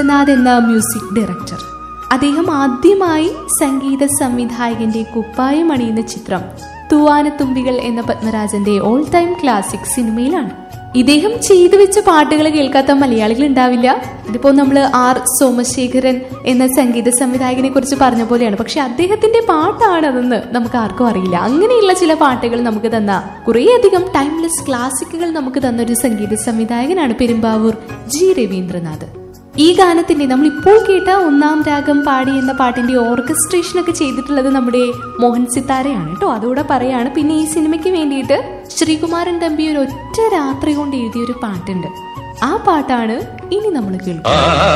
രവീന്ദ്രനാഥ് എന്ന music director അദ്ദേഹം ആദ്യമായി സംഗീത സംവിധായകന്റെ കുപ്പായം അണിയുന്ന ചിത്രം തൂവാനത്തുമ്പികൾ എന്ന പത്മരാജന്റെ ഓൾ ടൈം ക്ലാസിക് സിനിമയിലാണ് ഇദ്ദേഹം ചെയ്തു വെച്ച പാട്ടുകൾ കേൾക്കാത്ത മലയാളികൾ ഉണ്ടാവില്ല ഇതിപ്പോ നമ്മൾ ആർ സോമശേഖരൻ എന്ന സംഗീത സംവിധായകനെ കുറിച്ച് പറഞ്ഞ പോലെയാണ് പക്ഷെ അദ്ദേഹത്തിന്റെ പാട്ടാണ് അതെന്ന് നമുക്ക് ആർക്കും അറിയില്ല അങ്ങനെയുള്ള ചില പാട്ടുകൾ നമുക്ക് തന്ന കുറേയധികം ടൈംലെസ് ക്ലാസിക്കുകൾ നമുക്ക് തന്ന ഒരു സംഗീത സംവിധായകനാണ് പെരുമ്പാവൂർ ജി രവീന്ദ്രനാഥ് ഈ ഗാനത്തിന്റെ നമ്മൾ ഇപ്പോൾ കേട്ട ഒന്നാം രാഗം പാടി എന്ന പാട്ടിന്റെ ഓർക്കസ്ട്രേഷൻ ഒക്കെ ചെയ്തിട്ടുള്ളത് നമ്മുടെ മോഹൻ സിത്താരയാണ് കേട്ടോ അതുകൂടെ പറയാണ് പിന്നെ ഈ സിനിമയ്ക്ക് വേണ്ടിയിട്ട് ശ്രീകുമാരൻ തമ്പി ഒരു ഒറ്റ രാത്രി കൊണ്ട് എഴുതിയ ഒരു പാട്ടുണ്ട് ആ പാട്ടാണ് ഇനി നമ്മൾ കേൾക്കുന്നത്